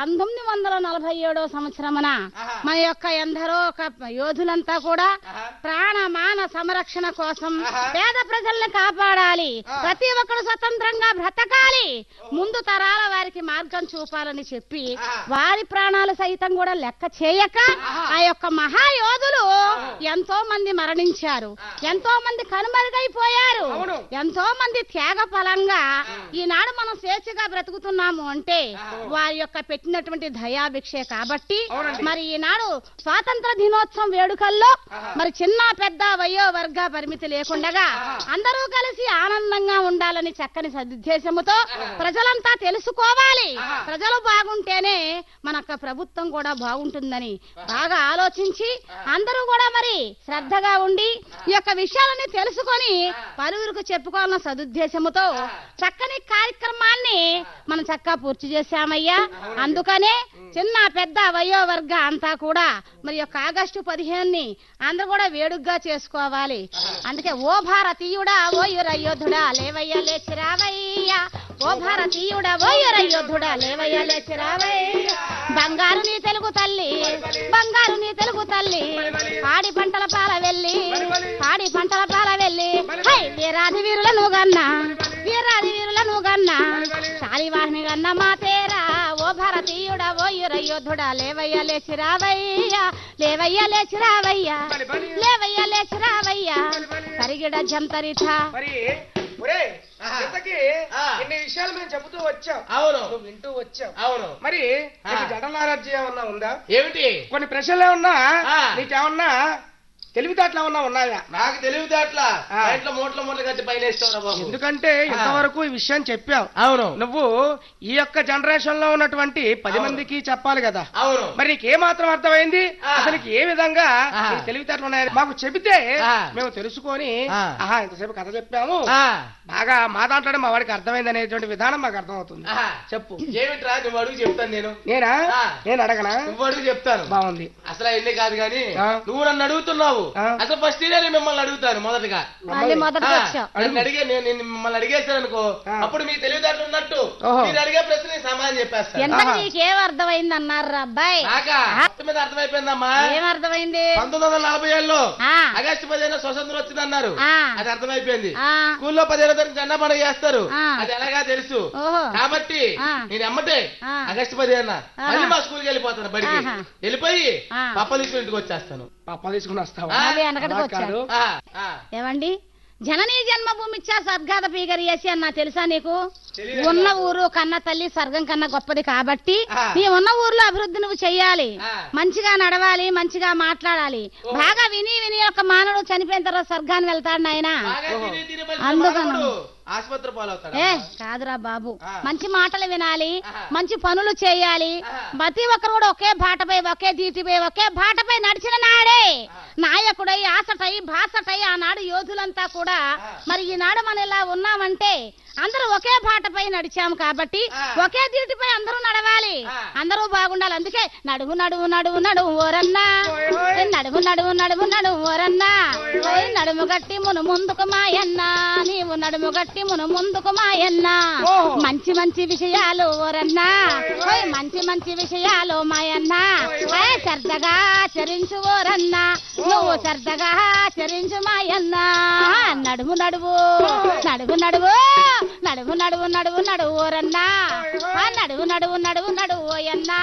పంతొమ్మిది వందల నలభై ఏడో సంవత్సరమున ఆహా. మన యొక్క ఎందరో ఒక యోధులంతా కూడా ఆహా. ప్రాణ మాన సంరక్షణ కోసం ఆహా. పేద ప్రజల్ని కాపాడాలి ఆ. ప్రతి ఒక్కరు స్వతంత్రంగా బ్రతకాలి ముందు తరాల వారికి మార్గం చూపాలని చెప్పి ఆహా. వారి ప్రాణాలు సైతం కూడా లెక్క చేయక ఆహా. ఆ యొక్క మహాయోధులు ఎంతో మంది మరణించారు ఎంతో మంది కనుమరుగైపోయారు అవును. ఎంతో మంది త్యాగ ఫలంగా ఈనాడు మనం స్వేచ్ఛగా బ్రతుకుతున్నాము అంటే వారి యొక్క పెట్టినటువంటి దయాభిక్షే కాబట్టి అవునండి. మరి ఈనాడు స్వాతంత్ర దినోత్సవం వేడుకల్లో ఆహా. మరి చిన్న పెద్ద వయో వర్గ పరిమితి లేకుండగా ఆహా. అందరూ కలిసి ఆనందంగా ఉండాలని చక్కని సదుద్దేశముతో ప్రజలంతా తెలుసుకోవాలి ఆహా. ప్రజలు బాగుంటేనే మన యొక్క ప్రభుత్వం కూడా బాగుంటుందని బాగా ఆలోచించి అందరూ కూడా మరి శ్రద్ధగా ఉండి ఈ యొక్క విషయాలని తెలుసుకొని పలువురికి చెప్పుకోవాలన్న సదుద్దేశముతో చక్కని కార్యక్రమాన్ని మనం చక్కగా పూర్తి చేశామయ్యా అందుకనే చిన్న పెద్ద వయో వర్గ అంతా కూడా మరి యొక్క ఆగస్టు పదిహేనుని అందరూ కూడా వేడుగ్గా చేసుకోవాలి అందుకే ఓ భారతీయుడా ఓ యురయోధుడా లేవయ్యా లేచి రావయ్యా ఓ భారతీయుడా ఓ యురయోధుడా లేవయ్యా లేచి రావయ్యా బంగారు నీ తెలుగు తల్లి బంగారు నీ తెలుగు తల్లి పాడి పంటల పాల వెళ్ళి పాడి పంటల పాల వెళ్ళి హై వీరాది వీరులను గన్నా వీరాది వీరులను గన్నా శాలివాహిని గన్న మా తేరా ఓ భారతీయుడా ఓ యురయోధుడా లేవయ్యా లేచి రావయ్యా లేవయ్యా లేచి రావయ్యా లేవయ్యా లేచి రావయ్యా పరిగిడ జంతరిథా మరి ఒరే ఆహా. ఇంతకీ ఆ. ఇన్ని విషయాలు మేము చెబుతూ వచ్చాం అవును నువ్వు వింటూ వచ్చావు అవును మరి ఆ. నీకు జనరల్ నాలెడ్జ్ ఏమన్నా ఉందా ఏమిటి కొన్ని ప్రశ్నలు ఏమన్నా ఆ. నీకేమన్నా తెలివితేటలు ఏమన్నా ఉన్నాయా నాకు తెలివితేటలా ఆ. మా ఇంట్లో మూట్ల మూట్ల కట్టి పైన వేస్తావురా బాబు ఎందుకంటే ఇంతవరకు ఈ విషయం చెప్పావు అవును నువ్వు ఈ యొక్క జనరేషన్ లో ఉన్నటువంటి పది అవును. మందికి చెప్పాలి కదా అవును మరి నీకు ఏ మాత్రం అర్థమైంది ఆ. అసలు ఏ విధంగా ఆ. నీకు తెలివితేటలు ఉన్నాయని మాకు చెబితే ఆ. మేము తెలుసుకొని ఆ. ఆహా ఇంతసేపు కథ చెప్పాము ఆ, బాగా మా దాంట్లోనే మా వాడికి అర్థమైంది అనేటువంటి విధానం మాకు అర్థమవుతుంది ఆహా. చెప్పు ఏమిట్రా నువ్వు అడుగు చెప్తాను నేను నేనా ఆ. నేను అడగనా నువ్వు అడుగు చెప్తాను బాగుంది అసలు ఎన్ని కాదు గాని ఆ. నువ్వు నన్ను అడుగుతున్నావు ఆ. అసలు ఫస్ట్ నేను మిమ్మల్ని అడుగుతాను మొదటగా మళ్ళీ మొదటికి ఆ, వచ్చావు నన్ను అడిగే నేను నేను మిమ్మల్ని అడిగేసాను అనుకో ఆ. అప్పుడు మీ తెలివితేటలు ఉన్నట్టు ఓహో. మీరు అడిగే ప్రశ్న నేను సమాధానం చెప్పేస్తాను ఎంత ఆహా. నీకేం అర్థమైంది అన్నారు అబ్బాయి నాకా మొత్తం మీద అర్థమైపోయిందమ్మా ఏం అర్థమైంది పంతొమ్మిది వందల నలభై ఏళ్ళలో ఆ. ఆగస్టు పదిహేను స్వతంత్రం వచ్చిందన్నారు ఆ. అది అర్థమైపోయింది ఆ. స్కూల్లో పదిహేను తరగతి జెండా పండుగ చేస్తారు ఆ. అది ఎలాగా తెలుసు ఓహో కాబట్టి ఆ. నేను ఎమ్మటే ఆ. ఆగస్టు పదిహేను ఆహా. మళ్ళీ మా స్కూల్కి వెళ్ళిపోతాను బడికి ఆహా. వెళ్ళిపోయి ఆ. పప్ప తీసుకుని ఇంటికి వచ్చేస్తాను పప్ప తీసుకుని వస్తావా ఆ. మళ్ళీ వెనకటికి అలా వచ్చాడు కాదు. ఆ, ఆ. ఏమండి జననీ జన్మభూమి ఇచ్చా సద్గాత పీగరియేసి అన్న తెలుసా నీకు తెలీదు. ఉన్న ఊరు కన్న తల్లి స్వర్గం కన్నా గొప్పది కాబట్టి ఆ. నీ ఉన్న ఊర్లో అభివృద్ధి నువ్వు చెయ్యాలి ఆ. మంచిగా నడవాలి మంచిగా మాట్లాడాలి ఓహో. బాగా విని విని ఒక మానవుడు చనిపోయిన తర్వాత స్వర్గాన్ని వెళ్తాడు నాయన బాగా తిని తిని మళ్ళీ అందుకని. మానవుడు ఆసుపత్రి పాలవుతాడు ఏ కాదురా బాబు ఆ. మంచి మాటలు వినాలి ఆహా. మంచి పనులు చేయాలి ఆహా. ప్రతి ఒక్కరు కూడా ఒకే బాటపై ఒకే దీటిపై ఒకే బాటపై నడిచిన నాడే ఆ. నాయకుడై ఆసటై భాసటై ఆనాడు యోధులంతా కూడా ఆ. మరి ఈనాడు మనం ఇలా ఉన్నామంటే అందరూ ఒకే బాటపై నడిచాము కాబట్టి ఆ. ఒకే దీటిపై అందరూ నడవాలి ఆ. అందరూ బాగుండాలి అందుకే నడువు నడువు నడువు నడువు ఓరన్నా ఓయ్ ఓయ్. నడువు నడువు నడువు నడువు ఓరన్నా ఓయ్ ఓయ్. ఓయ్ నడుము గట్టి మును ముందుకు మాయన్నా నీవు నడుము గట్టి మును ముందుకు మాయన్నా ఓహో. మంచి మంచి విషయాలు ఓరన్నా ఓయ్ ఓయ్. ఓయ్ మంచి మంచి విషయాలు మాయన్నా ఓయ్ ఓయ్. ఓయ్ సరదాగా చరించు ఓరన్నా నువ్వు సరదాగా చరించు మాయన్నా నడుము నడువు నడువు నడువు నడువు నడువు నడువు నడువు ఓరన్నా ఆ నడువు నడువు నడువు నడువు ఓయన్నా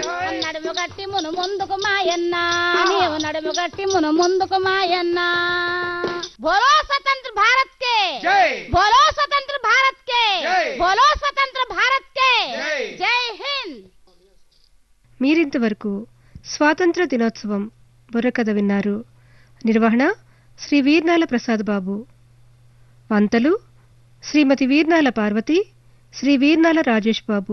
నడుము గట్టి మును ముందుకు మాయన్నా నీవు నడుము గట్టి మును ముందుకు మాయన్నా బోలో స్వతంత్ర భారత్ కే జై. బోలో స్వతంత్ర భారత్ కే జై. బోలో స్వతంత్ర భారత్ కే జై. జై హింద్ మీరింతవరకు స్వాతంత్ర దినోత్సవం బుర్రకథ విన్నారు నిర్వహణ శ్రీ వీర్నాల ప్రసాద్ బాబు వంతలు శ్రీమతి వీర్నాల పార్వతి శ్రీ వీర్నాల రాజేష్ బాబు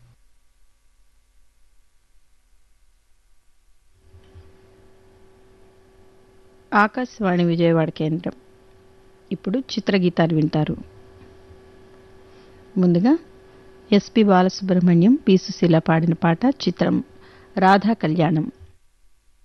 ఆకాశవాణి విజయవాడ కేంద్రం ఇప్పుడు చిత్రగీతాలు వింటారు ముందుగా ఎస్పి బాలసుబ్రహ్మణ్యం పి సుశీల పాడిన పాట చిత్రం రాధా కళ్యాణం